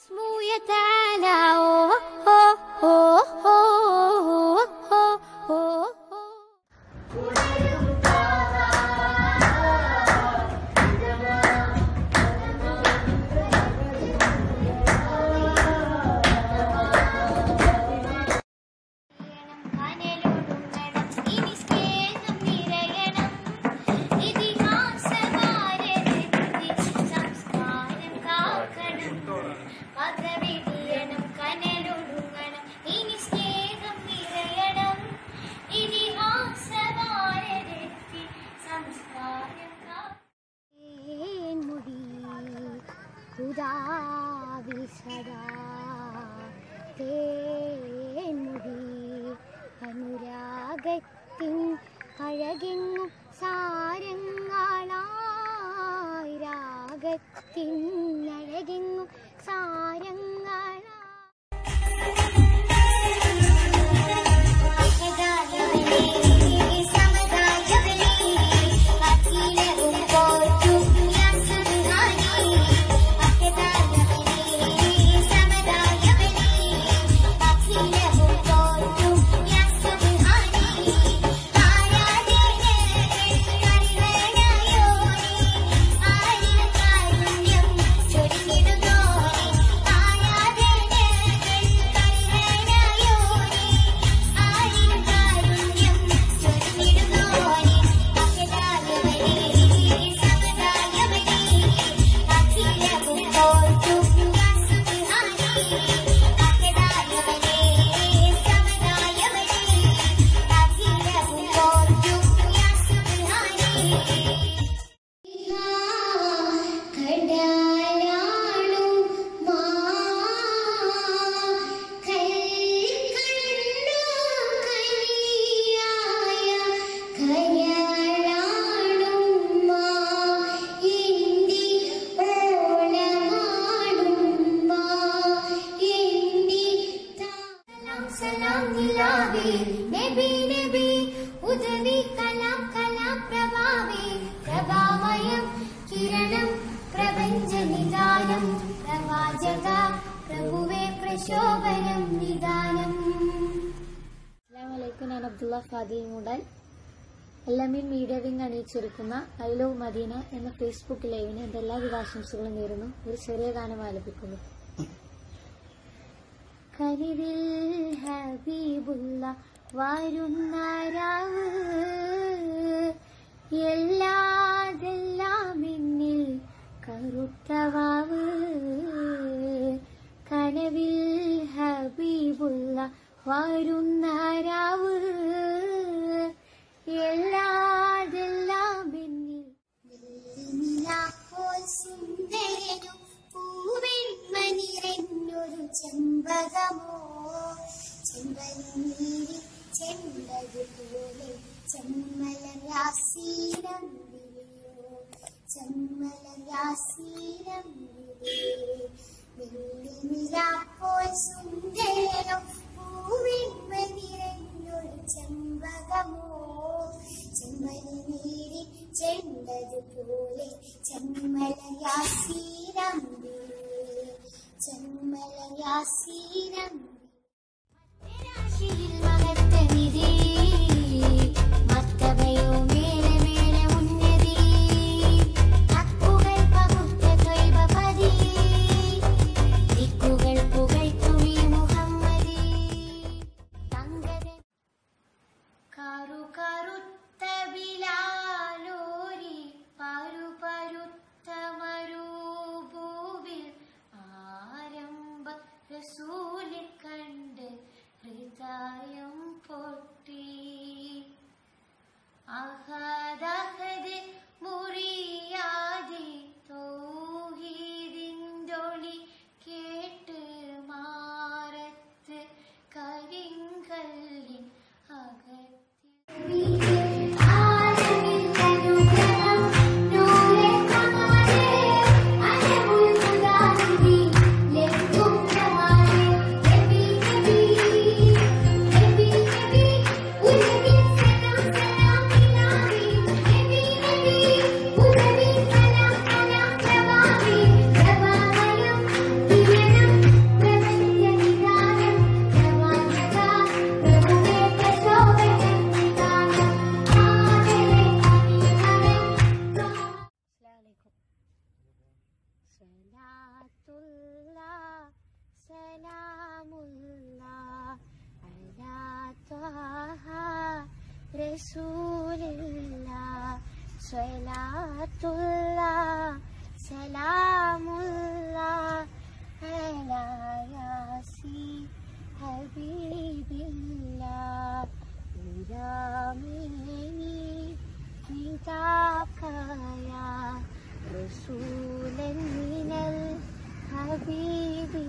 اسمه يتعالى أوه أوه أوه أوه أوه أوه أوه ഇനി സ്നേഹം നിറയണം ഇതിഹാസഭാരതത്തിൽ സംസ്കാരം കാക്കണം പകവിടിയണം കനലൊടുങ്ങണം ഇനി സ്നേഹം നിറയണം ഇതിഹാസഭാരതത്തിൽ സംസ്കാരം കാക്കണം മുടി ഉദാവിൽ സദാ തേൻമുടി അനുരാഗത്തിൻ അഴകെങ്ങും സാരങ്ങളായി രാഗത്തിൻ അഴകെങ്ങും സാരങ്ങളായി കടലാളും മാ കൽക്കണ്ടു കനിയായ കരളാളും മാ ഇന്ദി ഓളമാടും മാ ഇന്ദി സലാം സലാം നിലാവേ നബി നബി ഉദവി കലാം കലാം പ്രഭാവേ പ്രഭാമയം കിരണം പ്രപഞ്ച നിദാനം പ്രവാചക പ്രഭുവേ പ്രശോഭനം നിദാനം അസ്സാമലൈക്കും ഞാൻ അബ്ദുള്ള ഫാദിൽ മൂടാൽ എല്ലാമീൻ മീഡിയ വിങ് അണിയിച്ചൊരുക്കുന്ന ഐ ലവ് മദീന എന്ന ഫേസ്ബുക്ക് ലൈവിന് എന്റെ എല്ലാവിധ ആശംസകളും നേരുന്നു ഒരു ചെറിയ ഗാനം ആലപിക്കുന്നു കരിവിൽ ഹബീബുള്ള വരുന്ന രാവ് എല്ലാതെല്ലാം എന്നിൽ കറുത്തവാവ് കനവിൽ ഹബീബുള്ള വരുന്ന രാവ് എല്ലാതെല്ലാം എന്നിൽ നിലാപ്പോൾ സുന്ദരനും പൂവെൺമണിരഞ്ഞൊരു ചെമ്പകമോ ചെമ്പനീരി ചെണ്ടതുപോലെ ചെമ്മലരാസീനം വിളിയോ ചെമ്മലരാസീനം വിളിയേ വെള്ളി നിലാപ്പോൾ സുന്ദരനും പൂവെൺമണിരഞ്ഞൊരു ചെമ്പകമോ ചെമ്മനി നീരി ചെണ്ടതുപോലെ ചെമ്മലയാസീനം ചെമ്മലയാസീനം രാശിയിൽ മകത്തനിധി മത്തവയോ മേലെ മേലെ ഉന്നതി അക്കുകൾ പകുത്ത തൊയ്വപതി ദിക്കുകൾ പുകഴ്ത്തുമി മുഹമ്മദി തങ്കതൻ കറു കറുത്ത ബിലാലോരി പരു പരുത്ത മരുഭൂവിൽ ആരംഭ റസൂലിൽ കണ്ട് ഹൃദയം പൊട്ടി അഹദഹദ് മുറിയാതെ തൗഹീദിൻ്റൊളി കേട്ട് മാറത്ത് കരിങ്കല്ലിൻ അകത്ത് റസൂലില്ല സ്വലാത്തുള്ള സലാമുള്ള അലാ യാസീൻ ഹബീബില്ല ഉരാമേനി ഫിദാക്കയാ رسولا من الحبيب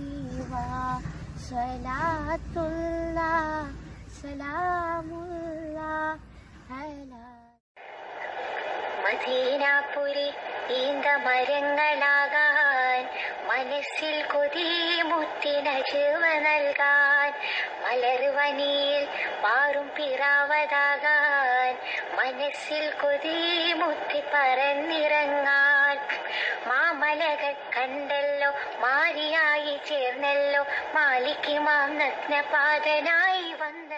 وصلاة الله سلام الله على മദീനാപുരി ഈന്ത മരങ്ങളാകാൻ മനസ്സിൽ കൊതി മുത്തിനജുവ നൽകാൻ മലർവനിയിൽ പാറും പിറാവതാകാൻ മനസ്സിൽ കൊതി മുത്തി പറന്നിറങ്ങാൻ മാമലകൾ കണ്ടല്ലോ മാരിയായി ചേർന്നല്ലോ മാലിക്ക് മാം നഗ്നപാതനായി വന്ന